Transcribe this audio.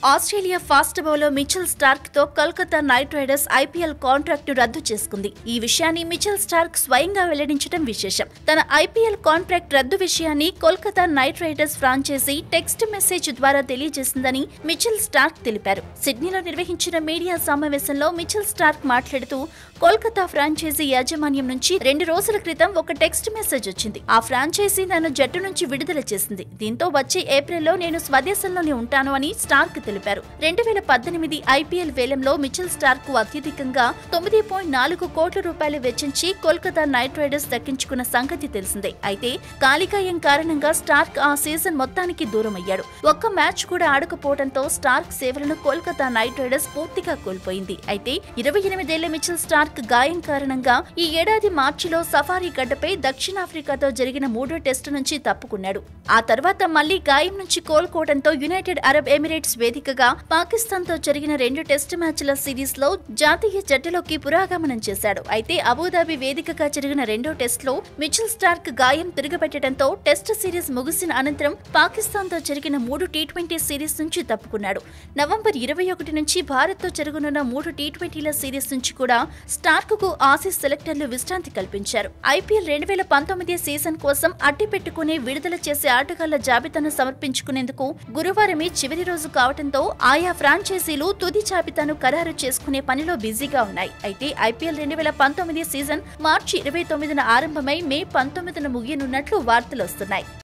Australia fast bowler Mitchell Starc తో Kolkata Knight Riders IPL contract ను రద్దు చేసుకుంది ఈ విషయాన్ని మిచెల్ స్టార్క్ స్వయంగా వెల్లడించడం విశేషం తన ఐపీఎల్ కాంట్రాక్ట్ రద్దు విషయాన్ని Kolkata Knight Riders franchise text message ద్వారా తెలియజేసిందని మిచెల్ స్టార్క్ తెలిపారు సిడ్నీలో నిర్వహించిన మీడియా సమావేశంలో మిచెల్ స్టార్క్ మాట్లాడుతూ కోల్కతా ఫ్రాంచైజీ యాజమాన్యం నుంచి రెండు రోజుల క్రితం ఒక టెక్స్ట్ మెసేజ్ వచ్చింది ఆ ఫ్రాంచైజీ నన్ను జట్టు నుంచి విడుదల చేసింది దీంతో వచ్చే ఏప్రిల్లో నేను స్వదేశంలోనే ఉంటాను అని స్టార్క్ తెలిపారు రెండు వేల పద్దెనిమిది ఐపీఎల్ వేలంలో మిచెల్ స్టార్క్ కు అత్యధికంగా తొమ్మిది పాయింట్ నాలుగు కోట్ల రూపాయలు వెచ్చించి కోల్కతా నైట్ రైడర్స్ దక్కించుకున్న సంగతి తెలిసిందే అయితే కాలికాయం కారణంగా స్టార్క్ ఆ సీజన్ మొత్తానికి దూరం అయ్యాడు ఒక్క మ్యాచ్ కూడా ఆడకపోవడంతో స్టార్క్ సేవలను కోల్కతా నైట్ రైడర్స్ పూర్తిగా కోల్పోయింది అయితే ఇరవై ఎనిమిదేళ్ల మిచెల్ స్టార్క్ గాయం కారణంగా ఈ ఏడాది మార్చిలో సఫారీ గడ్డపై దక్షిణాఫ్రికాతో జరిగిన మూడో టెస్టు నుంచి తప్పుకున్నాడు ఆ తర్వాత మళ్లీ గాయం నుంచి కోలుకోవడంతో యునైటెడ్ అరబ్ ఎమిరేట్స్ వేదికగా పాకిస్తాన్ తో జరిగిన రెండు టెస్టు మ్యాచ్ల సిరీస్ లో జాతీయ జట్టులోకి పురాగమనం చేశాడు అయితే అబుదాబి వేదికగా జరిగిన రెండో టెస్టులో మిచెల్ స్టార్క్ గాయం తిరగబెట్టడంతో టెస్ట్ సిరీస్ ముగిసిన అనంతరం పాకిస్తాన్ తో జరిగిన మూడు టీ ట్వంటీ సిరీస్ నుంచి తప్పుకున్నాడు నవంబర్ ఇరవై ఒకటి నుంచి భారత్ తో జరగనున్న మూడు టీ ట్వంటీల సిరీస్ నుంచి కూడా స్టార్క్ కు ఆసీస్ సెలెక్టర్లు విశ్రాంతి కల్పించారు ఐపీఎల్ రెండు వేల పంతొమ్మిది సీజన్ కోసం అట్టి పెట్టుకుని విడుదల చేసే ఆటగాళ్ల జాబితాను సమర్పించుకునేందుకు గురువారమే చివరి రోజు కావడంతో ఆయా ఫ్రాంచైజీలు తుది జాబితాను ఖరారు చేసుకునే పనిలో బిజీగా ఉన్నాయి అయితే ఐపీఎల్ రెండు వేల పంతొమ్మిది సీజన్ మార్చి ఇరవై తొమ్మిదిన ఆరంభమై మే పంతొమ్మిదిన ముగియనున్నట్లు వార్తలు వస్తున్నాయి